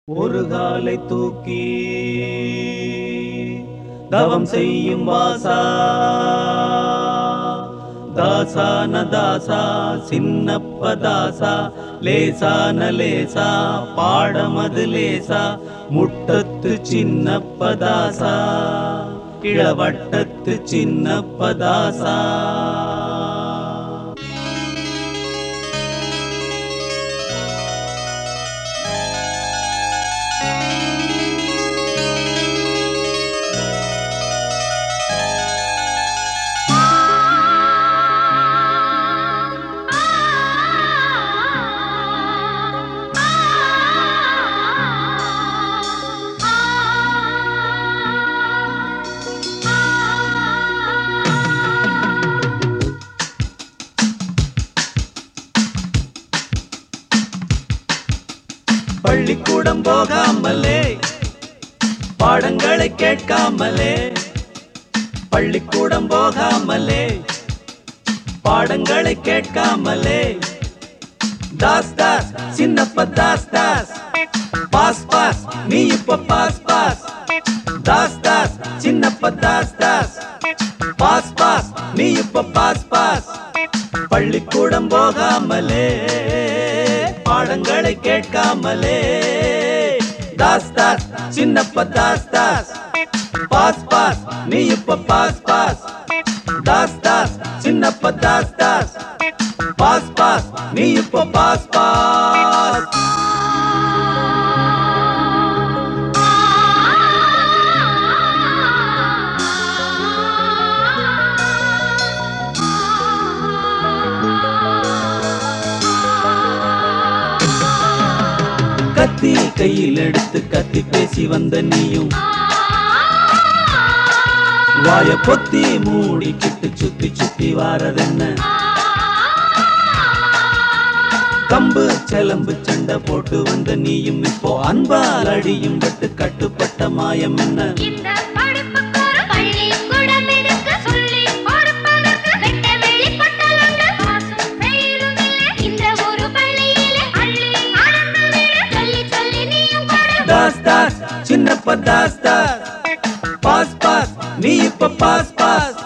ஒரு காலை தூக்கி தவம் செய்யும் வாசா தாசான தாசா சின்னப்ப தாசா லேசான லேசா பாடமது லேசா முட்டத்து சின்னப்ப தாசா இளவட்டத்து சின்னப்ப தாசா பள்ளிக்கூடம் போகாமலே பாடங்களை கேட்காமலே பள்ளிக்கூடம் போகாமலே பாடங்களை கேட்காமலே தாஸ் தாஸ் சின்னப்ப தாஸ் தாஸ் பாஸ் பாஸ் நீ இப்ப pass pass Das Das Chinnappa Das Das pass pass நீ இப்ப பாஸ் பாஸ் பள்ளிக்கூடம் போகாமலே பாடங்களை கேட்காமலே தாஸ் தாஸ் சின்னப்ப தாஸ் தாஸ் பாஸ் பாஸ் நீ இப்ப pass pass Das Das Chinnappa Das Das pass pass நீ இப்ப பாஸ் பாஸ் கத்தி கையில் எடுத்து கத்தி பேசி வந்த நீயும் வாய பொத்தி மூடிக்கிட்டு சுத்தி சுத்தி வாரதென்ன கம்பு செலம்பு சண்டை போட்டு வந்த நீயும் இப்போ அன்பால் அடியும் பட்டு கட்டுப்பட்ட மாயம் என்ன இந்த படிப்புக்கு ஒரு பள்ளிக்கூடம் எதுக்கு சொல்லி கொடுப்பதற்கு வெட்ட வெளி பொட்டலங்க காசும் வெயிலும் இல்லை இந்த ஒரு பள்ளியிலே அள்ளி அளந்து விடு சொல்லி சொல்லி நீயும் கொடு தாஸ் தாஸ் சின்னப்ப தாஸ் தாஸ் பாஸ் பாஸ் நீ இப்ப பாஸ் பாஸ்